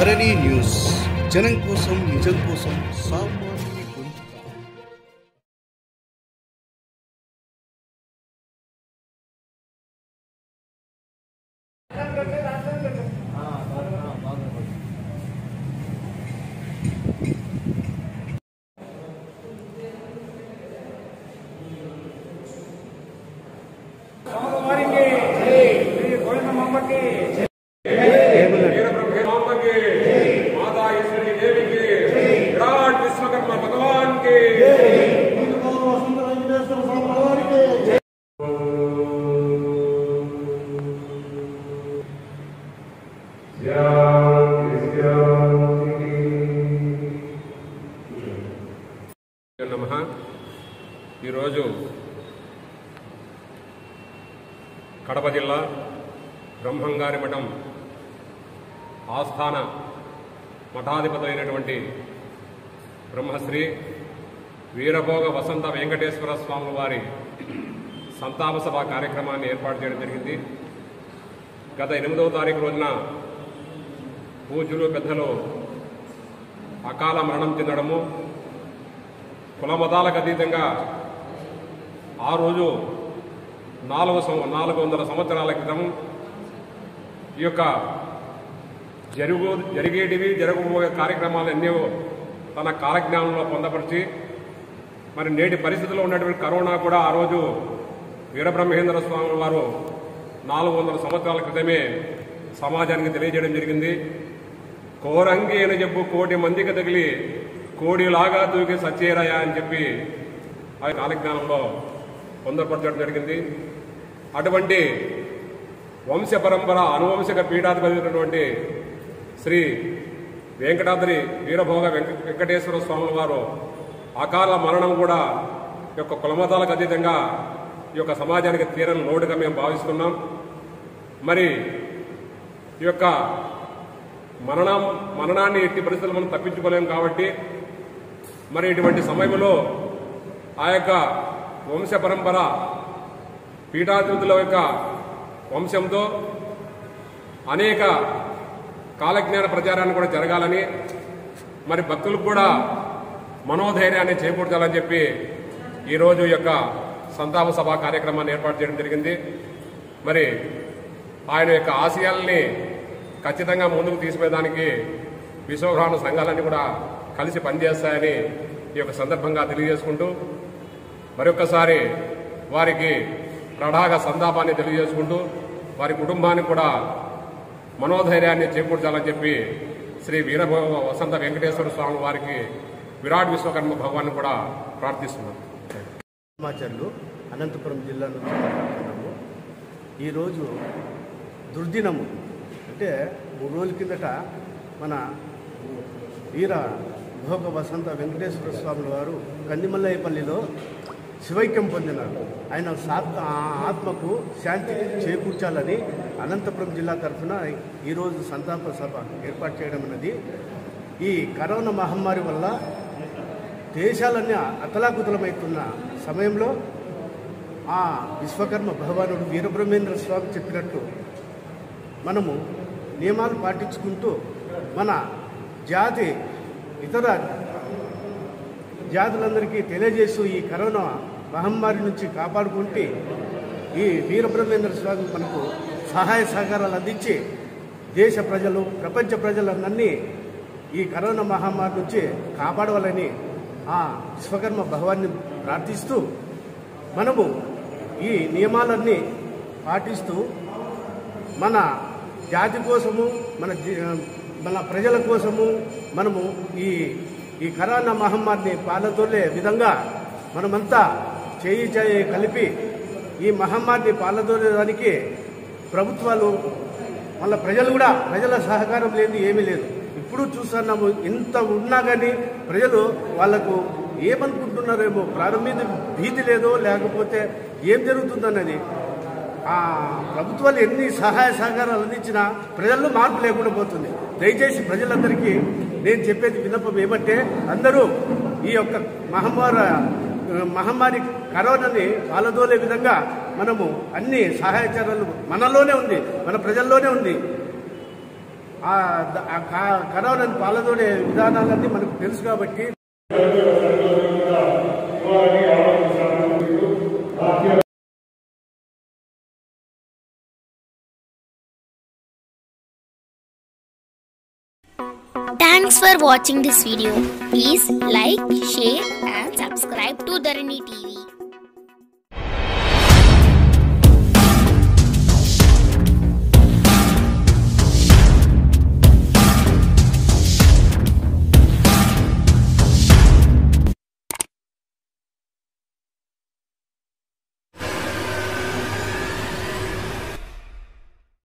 ధరణి news జనం కోసం నిజం కోసం సామాన్యుని గొంతుక స్వామివారికి శ్రీ గోవిందమ్మకి వీరబ్రహ్మకి మాతా ఈశ్వరి దేవికి విరాట్ విశ్వకర్మ భగవాన్ కి నమ ఈరోజు కడప జిల్లా బ్రహ్మంగారి మఠం ఆస్థాన మఠాధిపతి అయినటువంటి బ్రహ్మశ్రీ వీరభోగ వసంత వెంకటేశ్వర స్వామి వారి సంతాప సభ కార్యక్రమాన్ని ఏర్పాటు చేయడం జరిగింది గత ఎనిమిదవ తారీఖు రోజున పూజలు పెద్దలు అకాల మరణం చెందడము కుల మతాలకు అతీతంగా ఆ రోజు నాలుగు సం- నాలుగు వందల సంవత్సరాల క్రితం ఈ యొక్క జరుగు జరిగేటివి జరగబోయే కార్యక్రమాలన్నీ తన కాలజ్ఞానంలో పొందపరిచి మరి నేటి పరిస్థితుల్లో ఉన్నటువంటి కరోనా కూడా ఆ రోజు వీరబ్రహ్మేంద్ర స్వామి వారు నాలుగు వందల సంవత్సరాల క్రితమే సమాజానికి తెలియజేయడం జరిగింది కోరంగి అని చెప్పు కోటి మందికి తగిలి కోడిలాగా దూకి సచ్చేరయా అని చెప్పి ఆ కాలజ్ఞానంలో పొందపరచడం జరిగింది అటువంటి వంశ పరంపర అనువంశిక పీఠాధిపతి శ్రీ వెంకటాద్రి వీరభోగ వెంక- వెంకటేశ్వర స్వాముల వారు అకాల మరణం కూడా ఈ యొక్క కులమతాలకు అతీతంగా ఈ యొక్క సమాజానికి తీరని లోటుగా మేము భావిస్తున్నాం మరి ఈ యొక్క మరణం మరణాన్ని ఎట్టి పరిస్థితులు మనం తప్పించుకోలేం కాబట్టి మరి ఇటువంటి సమయంలో ఆ యొక్క వంశ పరంపర పీఠాధిపతుల యొక్క వంశంతో అనేక కాలజ్ఞాన ప్రచారాన్ని కూడా జరగాలని మరి భక్తులకు కూడా మనోధైర్యాన్ని చేకూర్చాలని చెప్పి ఈరోజు ఈ యొక్క సంతాప సభ కార్యక్రమాన్ని ఏర్పాటు చేయడం జరిగింది మరి ఆయన యొక్క ఆశయాల్ని ఖచ్చితంగా ముందుకు తీసుకుపోయేదానికి విశ్వబ్రాహ్మణ సంఘాలన్నీ కూడా కలిసి పనిచేస్తాయని ఈ యొక్క సందర్భంగా తెలియజేసుకుంటూ మరొకసారి వారికి ప్రఢాగ సంతాపాన్ని తెలియజేసుకుంటూ వారి కుటుంబానికి కూడా మనోధైర్యాన్ని చేకూర్చాలని చెప్పి శ్రీ వీరభోగ వసంత వెంకటేశ్వర స్వామి వారికి విరాట్ విశ్వకర్మ భగవాన్ని కూడా ప్రార్థిస్తున్నాం సమాచారులు అనంతపురం జిల్లా నుంచి మాట్లాడుతున్నాము ఈరోజు దుర్దినము అంటే మూడు రోజుల కిందట మన వీర భోగ వసంత వెంకటేశ్వర స్వాముల వారు కందిమల్లయ్యపల్లిలో శివైక్యం పొందినారు ఆయన సాత్ ఆ ఆత్మకు శాంతి చేకూర్చాలని అనంతపురం జిల్లా తరఫున ఈరోజు సంతాప సభ ఏర్పాటు చేయడం అన్నది ఈ కరోనా మహమ్మారి వల్ల దేశాలన్నీ అతలాకుతలమవుతున్న సమయంలో ఆ విశ్వకర్మ భగవానుడు వీరబ్రహ్మేంద్ర స్వామి చెప్పినట్టు మనము నియమాలు పాటించుకుంటూ మన జాతి ఇతర జాతులందరికీ తెలియజేస్తూ ఈ కరోనా మహమ్మారి నుంచి కాపాడుకుంటే ఈ వీరబ్రహ్మేంద్ర స్వామి మనకు సహాయ సహకారాలు అందించి దేశ ప్రజలు ప్రపంచ ప్రజలందరినీ ఈ కరోనా మహమ్మారి నుంచి కాపాడవాలని ఆ విశ్వకర్మ భగవాన్ని ప్రార్థిస్తూ మనము ఈ నియమాలన్నీ పాటిస్తూ మన జాతి కోసము మన జీ- మన ప్రజల కోసము మనము ఈ ఈ కరోనా మహమ్మారిని పాలతోలే విధంగా మనమంతా చేయి చేయి కలిపి ఈ మహమ్మారిని పాలతోలేదానికి ప్రభుత్వాలు మళ్ళీ ప్రజలు కూడా ప్రజల సహకారం లేని ఏమీ లేదు ఇప్పుడు చూస్తున్నాము ఇంత ఉన్నా కానీ ప్రజలు వాళ్ళకు ఏమనుకుంటున్నారేమో ప్రాణం మీద భీతి లేదో లేకపోతే ఏం జరుగుతుందన్నది ఆ ప్రభుత్వాలు ఎన్ని సహాయ సహకారాలు అందించినా ప్రజల్లో మార్పు లేకుండా పోతుంది దయచేసి ప్రజలందరికీ నేను చెప్పేది విన్నపం ఏమంటే అందరూ ఈ యొక్క మహమ్మారి మహమ్మారి కరోనాని పాలదోలే విధంగా మనము అన్ని సహాయ చర్యలు మనలోనే ఉంది మన ప్రజల్లోనే ఉంది ఆ ద- ఆ కా- కరోనాని పాలదోడే విధానాలన్నీ మనకు తెలుసు కాబట్టి Thanks for watching this video. Please like, share and subscribe to Dharani TV.